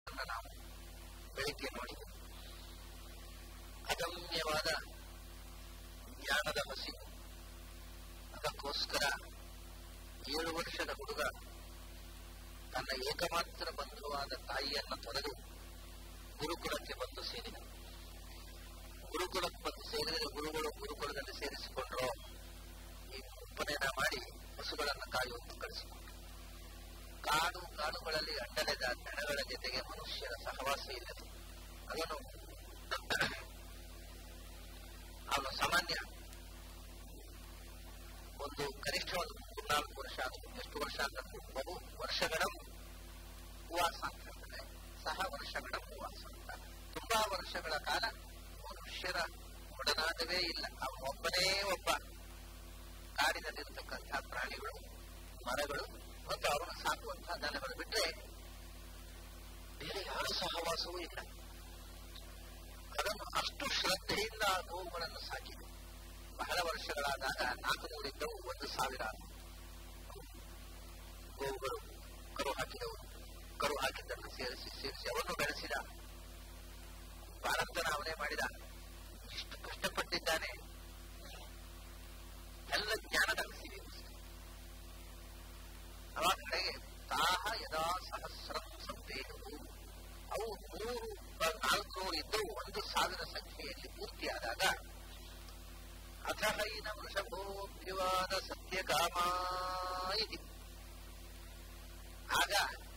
ನಾವು ಬೆಳಿಗ್ಗೆ ನೋಡಿದೆವು ಅದಮ್ಯವಾದ ಜ್ಞಾನದ ಹಸಿವು ಅದಕ್ಕೋಸ್ಕರ ಏಳು ವರ್ಷದ ಹುಡುಗ ತನ್ನ ಏಕಮಾತ್ರ ಬಂಧುವಾದ ತಾಯಿಯನ್ನು ತೊರೆದು ಗುರುಕುಲಕ್ಕೆ ಬಂದು ಸೇರಿದ ಗುರುಕುಲಕ್ಕೆ ಬಂದು ಸೇರಿದರೆ ಗುರುಗಳು ಗುರುಕುಲದಲ್ಲಿ ಸೇರಿಸಿಕೊಂಡ್ರು ಈ ಉಪನಯನ ಮಾಡಿ ಹಸುಗಳನ್ನು ಕಾಯುವಂತೆ ಕಳಿಸಿಕೊಂಡ್ರು ಕಾಡು ಕಾಡುಗಳಲ್ಲಿ ಅಡ್ಡಲೆದ ದನಗಳ ಜೊತೆಗೆ ಮನುಷ್ಯರ ಸಹವಾಸ ಇಲ್ಲದು ಅದನ್ನು ಅವನು ಸಾಮಾನ್ಯ ಒಂದು ಕನಿಷ್ಠ ಒಂದು ಮೂರ್ನಾಲ್ಕು ವರ್ಷ ಎಷ್ಟು ವರ್ಷ ಅಂತ ಬಹು ವರ್ಷಗಳ ಉಪವಾಸ ಅಂತ ಹೇಳ್ತಾರೆ ಸಹ ವರ್ಷಗಳ ಉಪವಾಸ ಅಂತ ತುಂಬಾ ವರ್ಷಗಳ ಕಾಲ ಮನುಷ್ಯರ ಒಡನಾಟವೇ ಇಲ್ಲ ಅವನೊಬ್ಬನೇ ಒಬ್ಬ ಕಾಡಿನಲ್ಲಿರತಕ್ಕಂತಹ ಪ್ರಾಣಿಗಳು ಮರಗಳು ಮತ್ತು ಅವನು ಸಾಕುವಂತಹ ದನಗಳು ಬಿಟ್ಟರೆ ಬೇರೆ ಯಾರ ಸಹವಾಸವೂ ಇಲ್ಲ ಅದನ್ನು ಅಷ್ಟು ಶ್ರದ್ಧೆಯಿಂದ ಆ ಗೋವುಗಳನ್ನು ಸಾಕಿದೆ ಬಹಳ ವರ್ಷಗಳಾದಾಗ ನಾಲ್ಕು ನೂರಿದ್ದವು ಒಂದು ಸಾವಿರ ಗೋವುಗಳು ಕರು ಹಾಕಿದವು ಕರು ಹಾಕಿದ್ದನ್ನು ಸೇರಿಸಿ ಸೇರಿಸಿ ಅವನ್ನು ಬೆಳೆಸಿದ ಭಾರತನ ಅವನೇ ಮಾಡಿದ ಇಷ್ಟು ಕಷ್ಟಪಟ್ಟಿದ್ದಾನೆ ಎಲ್ಲ ಜ್ಞಾನದ ಹಸಿವೆ ಅವಾಗ ಕಡೆಗೆ ತಾಹ ಯದಾ ಸಹಸ್ರಂ ಸಂಪೇನು ಅವು ನೂರು ನಾಲ್ಕುನೂರು ಇದ್ದವು ಒಂದು ಸಾವಿರ ಸಂಖ್ಯೆಯಲ್ಲಿ ಪೂರ್ತಿಯಾದಾಗ ಅಥಹೈನ ವೃಷಭೋದ್ಯವಾದ ಸತ್ಯಕಾಮ ಇದೆ ಆಗ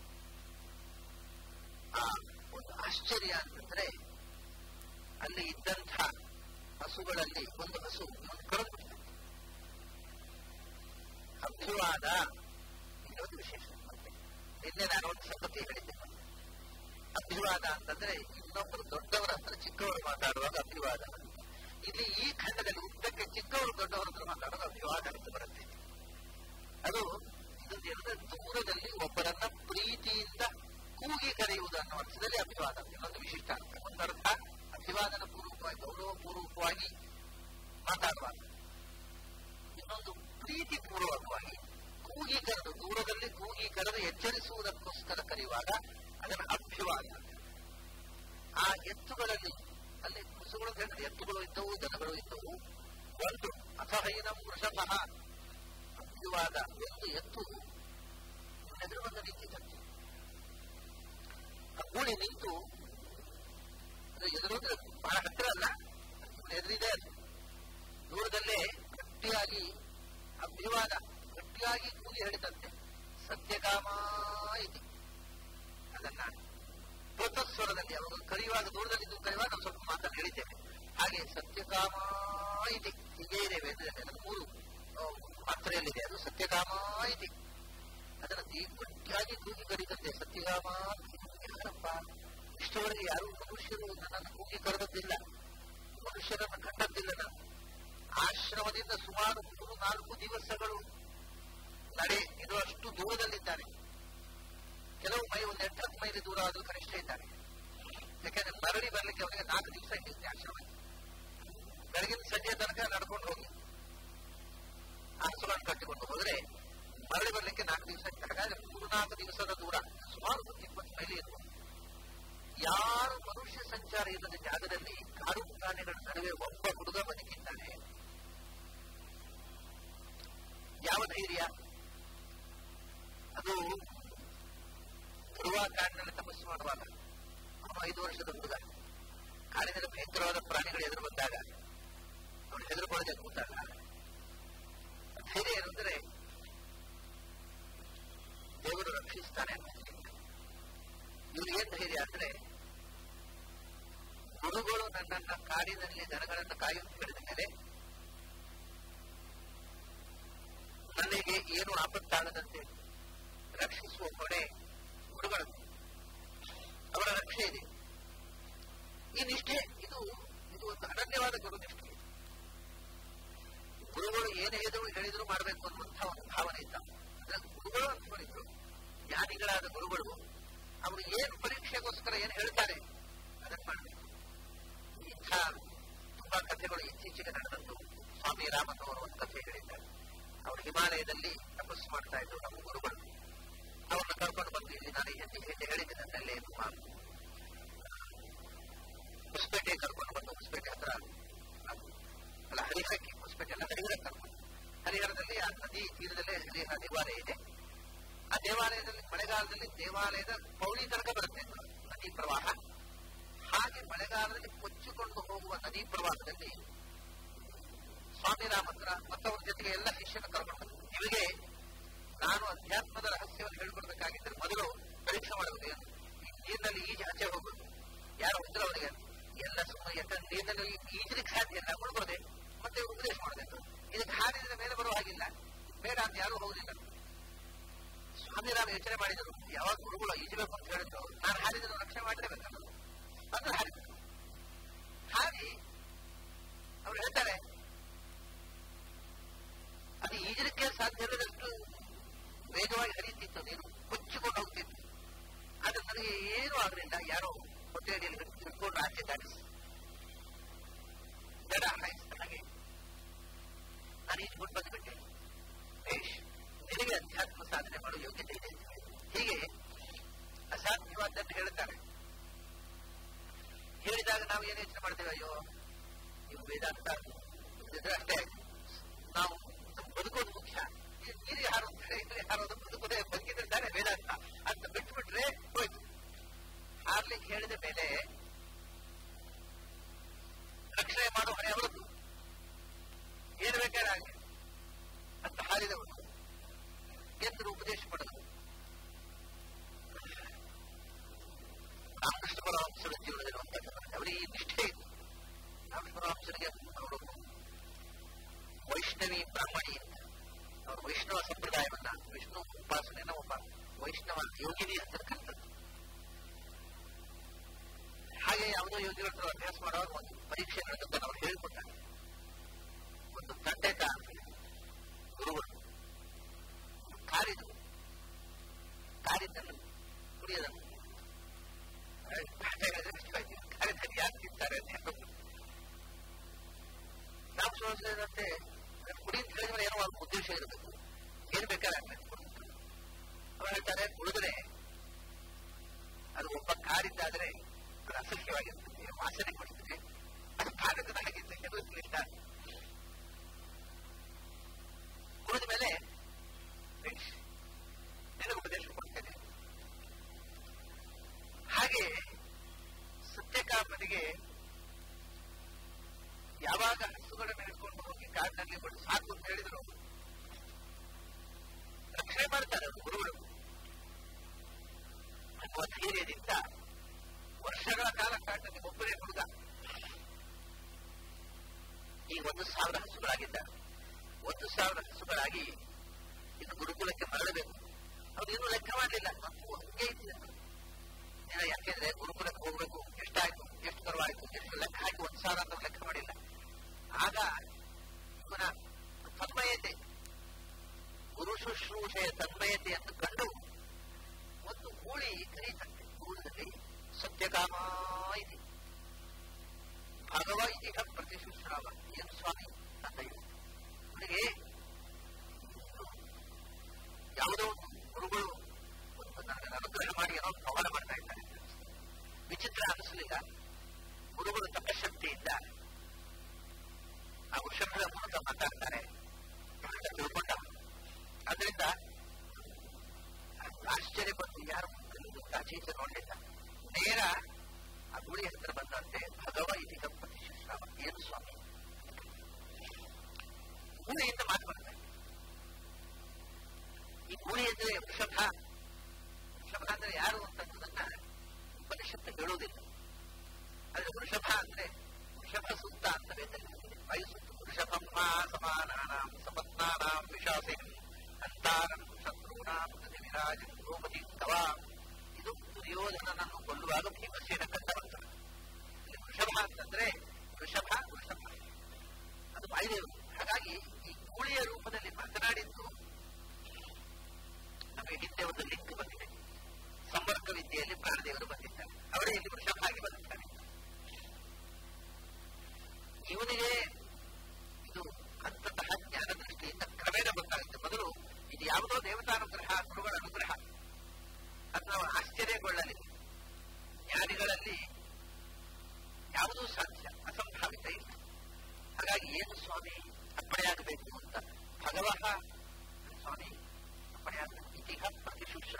ಆ ಒಂದು ಆಶ್ಚರ್ಯ ಅಂತಂದ್ರೆ ಅಲ್ಲಿ ಇದ್ದಂಥ ಹಸುಗಳಲ್ಲಿ ಒಂದು ಹಸು ಕಳೆದು ಅಭಿವಾದ ಇನ್ನೊಂದು ವಿಶೇಷ ನಿನ್ನೆ ನಾನು ಒಂದು ಸಂಗತಿ ಹೇಳಿದ್ದೆ ಅಭಿವಾದ ಅಂತಂದ್ರೆ ಇನ್ನೊಬ್ಬರು ದೊಡ್ಡವರ ಹತ್ರ ಚಿಕ್ಕವರು ಮಾತಾಡುವಾಗ ಅಭಿವಾದ ಇಲ್ಲಿ ಈ ಖಂಡದಲ್ಲಿ ಉದ್ದಕ್ಕೆ ಚಿಕ್ಕವರು ದೊಡ್ಡವರ ಹತ್ರ ಮಾತಾಡೋದು ಅಭಿವಾದ ಅಂತ ಬರುತ್ತೆ ಅದು ಇದು ಜನರ ದೂರದಲ್ಲಿ ಒಬ್ಬರನ್ನ ಪ್ರೀತಿಯಿಂದ ಕೂಗಿ ಕರೆಯುವುದು ಅನ್ನೋ ಅರ್ಥದಲ್ಲಿ ಅಭಿವಾದ ಇನ್ನೊಂದು ವಿಶಿಷ್ಟ ಅರ್ಥ ಒಂದರ್ಥ ಅಭಿವಾದನ ಪೂರ್ವಕವಾಗಿ ಗೌರವ ಪೂರ್ವಕವಾಗಿ ಮಾತಾಡುವಾಗ ಇನ್ನೊಂದು ಪ್ರೀತಿ ಪೂರ್ವಕವಾಗಿ ಕೂಗಿ ಕರೆದು ದೂರದಲ್ಲಿ ಕೂಗಿ ಕರೆದು ಎಚ್ಚರಿಸುವುದಕ್ಕೋಸ್ಕರ ಕರೆಯುವಾಗ ಅದನ್ನು ಅಭ್ಯವಾದ ಆ ಎತ್ತುಗಳಲ್ಲಿ ಅಲ್ಲಿ ಹಸುಗಳು ಹೇಳಿದ್ರೆ ಎತ್ತುಗಳು ಇದ್ದವು ದನಗಳು ಇದ್ದವು ಒಂದು ಅಸಹೈನ ವೃಷಭ ಅಭ್ಯವಾದ ಒಂದು ಎತ್ತು ಎದುರು ಬಂದು ನಿಂತಿದ್ದಂತೆ ಆ ಗೂಳಿ ನಿಂತು ಎದುರು ಬಹಳ ಹತ್ತಿರ ಅಲ್ಲ ಎದುರಿದೆ ಅದು ದೂರದಲ್ಲೇ ಗಟ್ಟಿಯಾಗಿ ಅಭಿವಾದ ಗಟ್ಟಿಯಾಗಿ ಕೂಗಿ ಹೇಳಿದಂತೆ ಸತ್ಯಕಾಮ ಇದೆ ಅದನ್ನ ಸ್ವರದಲ್ಲಿ ಅವರು ಕರೆಯುವಾಗ ದೂರದಲ್ಲಿ ಕರೆಯುವಾಗ ನಾವು ಸ್ವಲ್ಪ ಮಾತನ್ನು ಹೇಳಿದ್ದೇವೆ ಹಾಗೆ ಸತ್ಯಕಾಮ ಇದೆ ಹೀಗೆ ಇದೆ ವೇದದಲ್ಲಿ ಮೂರು ಮಾತ್ರೆಯಲ್ಲಿದೆ ಅದು ಸತ್ಯಕಾಮ ಇದೆ ಅದನ್ನ ಗಟ್ಟಿಯಾಗಿ ಕೂಗಿ ಕರೀತಂತೆ ಸತ್ಯಕಾಮ ಯಾರಪ್ಪ ಇಷ್ಟವರೆಗೆ ಯಾರು ಮನುಷ್ಯರು ನನ್ನನ್ನು ಕೂಗಿ ಕರೆದದ್ದಿಲ್ಲ ಮನುಷ್ಯರನ್ನು ಕಂಡದ್ದಿಲ್ಲ ನಾನು ಆಶ್ರಮದಿಂದ ಸುಮಾರು ಮೂರು ನಾಲ್ಕು ದಿವಸಗಳು ನಡೆ ಇದು ಅಷ್ಟು ದೂರದಲ್ಲಿದ್ದಾನೆ ಕೆಲವು ಮೈ ಒಂದು ಎಂಟು ಹತ್ತು ಮೈಲಿ ದೂರ ಆದರೂ ಕನಿಷ್ಠ ಇದ್ದಾನೆ ಯಾಕಂದ್ರೆ ಮರಳಿ ಬರ್ಲಿಕ್ಕೆ ಅವನಿಗೆ ನಾಲ್ಕು ದಿವಸ ಹಿಡಿಯುತ್ತೆ ಆಶ್ರಮ ಬೆಳಗಿನ ಸಂಜೆ ತನಕ ನಡ್ಕೊಂಡು ಹೋಗಿ ಹಸುಗಳನ್ನು ಕಟ್ಟಿಕೊಂಡು ಹೋದ್ರೆ ಮರಳಿ ಬರ್ಲಿಕ್ಕೆ ನಾಲ್ಕು ದಿವಸ ಹಾಗಾದ್ರೆ ಮೂರು ನಾಲ್ಕು ದಿವಸದ ದೂರ ಸುಮಾರು ಇಪ್ಪತ್ತು ಮೈಲಿ ಇರ್ಬೋದು ಯಾರು ಮನುಷ್ಯ ಸಂಚಾರ ಇಲ್ಲದ ಜಾಗದಲ್ಲಿ ಕಾಡು ಪ್ರಾಣಿಗಳ ನಡುವೆ ಒಬ್ಬ ಹುಡುಗ ಬದುಕಿದ್ದಾನೆ ಯಾವ ಧೈರ್ಯ ಅದು ಧ್ರುವ ಕಾಡಿನಲ್ಲಿ ತಪಸ್ಸು ಮಾಡುವಾಗ ಅವನು ಐದು ವರ್ಷದ ಹುಡುಗ ಕಾಡಿನಲ್ಲಿ ಭಯಂಕರವಾದ ಪ್ರಾಣಿಗಳು ಎದುರು ಬಂದಾಗ ಅವನು ಹೆದರುಕೊಳ್ಳದೆ ಕೂತಾಗ ಧೈರ್ಯ ಏನಂದ್ರೆ ದೇವರು ರಕ್ಷಿಸ್ತಾನೆ ಇವ್ರು ಏನ್ ಧೈರ್ಯ ಅಂದ್ರೆ ಗುರುಗಳು ನನ್ನನ್ನ ಕಾಡಿನಲ್ಲಿ ದನಗಳನ್ನು ಕಾಯುವಂತ ಹೇಳಿದ ಮೇಲೆ ನನಗೆ ಏನು ಆಪತ್ತಾಗದಂತೆ ರಕ್ಷಿಸುವ ಹೊಣೆ ಗುರುಗಳು ಅವರ ರಕ್ಷೆ ಇದೆ ಈ ನಿಷ್ಠೆ ಇದು ಇದು ಒಂದು ಅನನ್ಯವಾದ ಗುರು ನಿಷ್ಠೆ ಗುರುಗಳು ಏನು ಹೇಳಿದ್ರು ಹೇಳಿದ್ರು ಮಾಡಬೇಕು ಅನ್ನುವಂತಹ ಒಂದು ಭಾವನೆ ಇದ್ದ ಅಂದ್ರೆ ಗುರುಗಳು ಅಂತ ಹೇಳಿದ್ರು ಜ್ಞಾನಿಗಳಾದ ಗುರುಗಳು ಅವರು ಏನು ಪರೀಕ್ಷೆಗೋಸ್ಕರ ಏನು ಹೇಳ್ತಾರೆ ಅದನ್ನು ಮಾಡಬೇಕು ಇಂಥ ತುಂಬಾ ಕಥೆಗಳು ಇತ್ತೀಚೆಗೆ ನಡೆದದ್ದು ಸ್ವಾಮಿ ರಾಮನ್ ಅವರು ಒಂದು ಕಥೆ ಹೇಳಿದ್ದಾರೆ ಅವರು ಹಿಮಾಲಯದಲ್ಲಿ ತಪಸ್ಸು ಮಾಡ್ತಾ ಇದ್ರು ನಮ್ಮ ಗುರುಗಳು ಅವ್ರನ್ನ ಕರ್ಕೊಂಡು ಬಂದು ಇಲ್ಲಿ ನಾನು ಹಿಂದೆ ಹಿಂದೆ ಹೇಳಿದ್ದೇನೆ ಅಲ್ಲೇ ಅಂತ ದೇವಾಲಯ ಇದೆ ಆ ದೇವಾಲಯದಲ್ಲಿ ಮಳೆಗಾಲದಲ್ಲಿ ದೇವಾಲಯದ ಪೌಳಿ ತನಕ ಬರುತ್ತೆ ನದಿ ಪ್ರವಾಹ ಹಾಗೆ ಮಳೆಗಾಲದಲ್ಲಿ ಕೊಚ್ಚಿಕೊಂಡು ಹೋಗುವ ನದಿ ಪ್ರವಾಹದಲ್ಲಿ ಸ್ವಾಮಿ ರಾಮಚಂದ್ರ ಮತ್ತವರ ಜೊತೆಗೆ ಎಲ್ಲ ಶಿಷ್ಯನ ಕರ್ಕೊಂಡು ನಿಮಗೆ ನಾನು ಅಧ್ಯಾತ್ಮದ ರಹಸ್ಯವನ್ನು ಹೇಳ್ಕೊಡ್ಬೇಕಾಗಿದ್ದರೆ ಮೊದಲು ಪರೀಕ್ಷೆ ಮಾಡಬೇಕು ಏನು ಈ ನೀರಿನಲ್ಲಿ ಈಜು ಆಚೆ ಹೋಗ್ಬೇಕು ಯಾರು ಹೋದ್ರೆ ಅವರಿಗೆ ಎಲ್ಲ ಸುಮ್ಮನೆ ಯಾಕಂದ್ರೆ ನೀರಿನಲ್ಲಿ ಈಜಲಿಕ್ಕೆ ಸಾಧ್ಯ ಇಲ್ಲ ಮುಳುಗೋದೆ ಮತ್ತೆ ಉಪದೇಶ ಮಾಡಬೇಕು ಇದಕ್ಕೆ ಹಾರಿದ್ರೆ ಮೇಲೆ ಬರುವ ಹಾಗಿಲ್ಲ ಬೇಡ ಅಂತ ಯಾರೂ ಹೋಗುದಿಲ್ಲ ಸ್ವಾಮಿರಾಮ ಯೋಚನೆ ಮಾಡಿದರು ಯಾವಾಗ ಗುರುಗಳು ಈಜಬೇಕು ಅಂತ ಹೇಳಿದ್ರು ನಾನು ಹಾರಿದ್ರು ರಕ್ಷಣೆ ಮಾಡಿರಬೇಕಲ್ಲ ಅದು ಹಾರಿದ್ರು ಹಾರಿ ಅವ್ರು ಹೇಳ್ತಾರೆ ಅದು ಈಜಲಿಕ್ಕೆ ಸಾಧ್ಯ ಇಲ್ಲದಷ್ಟು ವೇಗವಾಗಿ ಹರಿಯುತ್ತಿತ್ತು ನೀರು ಕೊಚ್ಚಿಕೊಂಡು ಹೋಗ್ತಿತ್ತು ಆದ್ರೆ ನನಗೆ ಏನೂ ಆಗಲಿಲ್ಲ ಯಾರೋ ಹೊಟ್ಟೆಯಡಿಯಲ್ಲಿ ಹಿಡ್ಕೊಂಡು ಆಚೆ ದಾಟಿಸಿ ದಡ ಹಾಯಿಸಿದ ಹಾಗೆ ನಾನು ಈಜ್ಕೊಂಡು ಬಂದುಬಿಟ್ಟೆ ಬೇಷ್ ನಿನಗೆ ಅಧ್ಯಾತ್ಮ ಸಾಧನೆ ಮಾಡೋ ಯೋಗ್ಯತೆ ಇದೆ ಹೀಗೆ ಅಸಾಧ್ಯವಾದನ್ನು ಹೇಳ್ತಾರೆ ಹೇಳಿದಾಗ ನಾವು ಏನು ಯೋಚನೆ ಮಾಡ್ತೇವೆ ಅಯ್ಯೋ ಇವು ವೇದಾಂತ ಇದ್ರೆ ಅಷ್ಟೇ ನಾವು ಬದುಕೋದು ಮುಖ್ಯ ನೀರಿಗೆ ಹಾರೋದು ಹಾರೋದು ಬದುಕೋದೇ ಬದುಕಿದ್ರೆ ವೇದಾಂತ ಅಂತ ಬಿಟ್ಬಿಟ್ರೆ ಹೋಯ್ತು ಹಾರ್ಲಿಕ್ಕೆ ಹೇಳಿದ ಮೇಲೆ ರಕ್ಷಣೆ ಮಾಡೋ ಹೊಣೆ ಅವರದ್ದು ಏನು ಬೇಕಾದ್ರೆ ಅಂತ ಹಾರಿದವರು ಎಂದು ಉಪದೇಶ ಪಡೆದರು ರಾಮಕೃಷ್ಣ ಪರಮಹಂಸರ ಜೀವನದಲ್ಲಿ ಒಂದಾಗಿ ಅವರಿಗೆ ಈ ನಿಷ್ಠೆ ಇತ್ತು ರಾಮಕೃಷ್ಣ ಪರಮಹಂಸರಿಗೆ ಅವರು ವೈಷ್ಣವಿ ಬ್ರಾಹ್ಮಣಿ ಅಂತ ಅವರು ವೈಷ್ಣವ ಸಂಪ್ರದಾಯವನ್ನ ವಿಷ್ಣು ಉಪಾಸನೆಯನ್ನ ಒಬ್ಬ ವೈಷ್ಣವ ಯೋಗಿನಿ ಅಂತ ಕಲಿತದ್ದು ಹಾಗೆ ಯಾವುದೋ ಯೋಗಿಗಳ ಹತ್ರ ಅಭ್ಯಾಸ ಮಾಡುವಾಗ ಒಂದು ಪರೀಕ್ಷೆ ನಡೆದಂತ ನಾವು ಹೇಳಿಕೊಟ್ಟಾರೆ ಒಂದು ದಂಡೆತ ಗುರುಗಳು ಕಾರಿದು ಕಾರಿದ್ದನ್ನು ಕುಡಿಯೋದನ್ನು ಕಾರಿದ್ದಲ್ಲಿ ಯಾರು ತಿಂತಾರೆ ಅಂತ ಹೇಳೋದು ನಾವು ಸೋಸಿದಂತೆ ಕುಡಿ ಅಂತ ಹೇಳಿದ್ರೆ ಏನೋ ಒಂದು ಉದ್ದೇಶ ಇರಬೇಕು ಏನ್ ಬೇಕಾದ್ರೆ ಅವ್ರು ಹೇಳ್ತಾರೆ ಕುಡಿದ್ರೆ ಅದು ಒಬ್ಬ ಕಾರಿದ್ದಾದ್ರೆ ಅದು ಅಸಹ್ಯವಾಗಿರ್ತದೆ ವಾಸನೆ ಕೊಡ್ತದೆ ಅದು ಕಾಗದದ ಹಾಗಿದ್ದ ಹೇಳುವುದಿಲ್ಲ ಕುಡಿದ ಮೇಲೆ ನಿನಗೆ ಉಪದೇಶ ಕೊಡ್ತೇನೆ ಹಾಗೆ ಸತ್ಯಕಾಮನಿಗೆ ಯಾವಾಗ ಹಸುಗಳನ್ನು ಹಿಡ್ಕೊಂಡು ಹೋಗಿ ಕಾಡಿನಲ್ಲಿ ಬಿಟ್ಟು ಸಾಕು ಅಂತ ಹೇಳಿದ್ರು ರಕ್ಷಣೆ ಮಾಡ್ತಾರೆ ಅವರು ಗುರುಗಳು ಅನ್ನುವ ಧೈರ್ಯದಿಂದ ವರ್ಷಗಳ ಕಾಲ ಕಾಡಿನಲ್ಲಿ ಒಬ್ಬರೇ ಹುಡುಗ ಈ ಒಂದು ಸಾವಿರ ಹಸುಗಳಾಗಿದ್ದಾರೆ ಒಂದು ಸಾವಿರ ಹಸುಗಳಾಗಿ ಇನ್ನು ಗುರುಕುಲಕ್ಕೆ ಮರಳಬೇಕು ಅವ್ರು ಇನ್ನೂ ಲೆಕ್ಕ ಮಾಡಲಿಲ್ಲ ಮತ್ತು ಹಂಗೆ ಇತ್ತು ಯಾಕೆಂದ್ರೆ ಗುರುಕುಲಕ್ಕೆ ಹೋಗ್ಬೇಕು ಎಷ್ಟಾಯ್ತು ಎಷ್ಟು ಪರವಾಯಿತು ಎಷ್ಟು ಲೆಕ್ಕ ಹಾಕಿ ಒಂದು ಸಾವಿರ ಅಂತ ಲೆಕ್ಕ ಮಾಡಿಲ್ಲ ಆಗ ಇವನ ತನ್ಮಯತೆ ಗುರು ಶುಶ್ರೂಷೆಯ ತನ್ಮಯತೆಯನ್ನು ಕಂಡು ಒಂದು ಗೂಳಿ ಕರೀತಂತೆ ಗೂಳದಲ್ಲಿ ಸತ್ಯಕಾಮ ಇದೆ ಭಗವ ಇದೀಗ ಪ್ರತಿಶುಶ್ರಾವ ಏನು ಸ್ವಾಮಿ ಅಂತ ಅವನಿಗೆ ಯಾವುದೋ ಒಂದು ಗುರುಗಳು ನನಗೆ ಅನುಗ್ರಹ ಮಾಡಿ ಏನೋ ಪವನ ಮಾಡ್ತಾ ಇದ್ದಾರೆ ವಿಚಿತ್ರ ಅನಿಸಲಿಲ್ಲ ಗುರುಗಳು ತಪಶಕ್ತಿಯಿಂದ ಆ ವೃಷಭದ ಮೂಲಕ ಮಾತಾಡ್ತಾರೆ ಅಂತ ತಿಳ್ಕೊಂಡ ಅದರಿಂದ ಆಶ್ಚರ್ಯ ಬಂದು ಯಾರು ಆಚೀಚೆ ನೋಡಲಿಲ್ಲ ನೇರ ಆ ಗುಳಿ ಹತ್ತಿರ ಬಂದಂತೆ ಭಗವ ಇದೀಗ ಪ್ರತಿಶುಶ್ರಾವ ಏನು ಸ್ವಾಮಿ ಗೂಳಿಯಿಂದ ಮಾತು ಬರ್ತಾರೆ ಈ ಗೂಳಿ ಅಂದ್ರೆ ವೃಷಭ ವೃಷಭ ಅಂದ್ರೆ ಯಾರು ಅಂತಕ್ಕದನ್ನ ಉಪನಿಷತ್ತು ಹೇಳುವುದಿಲ್ಲ ಆದ್ರೆ ವೃಷಭ ಅಂದ್ರೆ ವೃಷಭ ಸೂಕ್ತ ಅಂತ ವೇದದಲ್ಲಿ ವಾಯುಸೂಕ್ತ ವೃಷಭಮ್ಮ ಸಮಾನಾನಾಂ ಸಪತ್ನಾನಾಂ ವಿಶಾಸಿ ಅಂತಾರಂ ಶತ್ರುನಾಂ ಗತಿ ವಿರಾಜ ದ್ರೌಪದಿ ಕವಾ ಇದು ದುರ್ಯೋಧನನನ್ನು ಕೊಲ್ಲುವಾಗ ಭೀಮಸೇನ ಕಂಡವಂತ ವೃಷಭ ಅಂತಂದ್ರೆ ವೃಷಭ ವೃಷಭ ಅದು ವಾಯುದೇವರು ಹಾಗಾಗಿ ಈ ಗೂಳಿಯ ರೂಪದಲ್ಲಿ ಮಾತನಾಡಿದ್ದು ನಮಗೆ ಹಿಂದೆ ಒಂದು ಲಿಂಕ್ ಬಂದಿದೆ ಸಂಪರ್ಕ ವಿದ್ಯೆಯಲ್ಲಿ ಪ್ರಾಣದೇವರು ಬಂದಿದ್ದಾರೆ ಅವರೇ ಇಲ್ಲಿ ವೃಷಭ ಆಗಿ ಬಂದಿದ್ದಾರೆ ಇವನಿಗೆ ಇದು ಅಂತಹ ಜ್ಞಾನ ದೃಷ್ಟಿಯಿಂದ ಕ್ರಮೇಣ ಗೊತ್ತಾಗುತ್ತೆ ಮೊದಲು ಇದು ಯಾವುದೋ ದೇವತಾನುಗ್ರಹ ಗುರುಗಳ ಅನುಗ್ರಹ ಅದು ನಾವು ಆಶ್ಚರ್ಯಗೊಳ್ಳಲಿ ಜ್ಞಾನಿಗಳಲ್ಲಿ ಯಾವುದೂ ಸಾಧ್ಯ ಅಸಂಭಾವಿತ ಇಲ್ಲ ಹಾಗಾಗಿ ಏನು ಸ್ವಾಮಿ ಅಪ್ಪಣೆಯಾಗಬೇಕು ಅಂತ ಭಗವಹ ಸ್ವಾಮಿ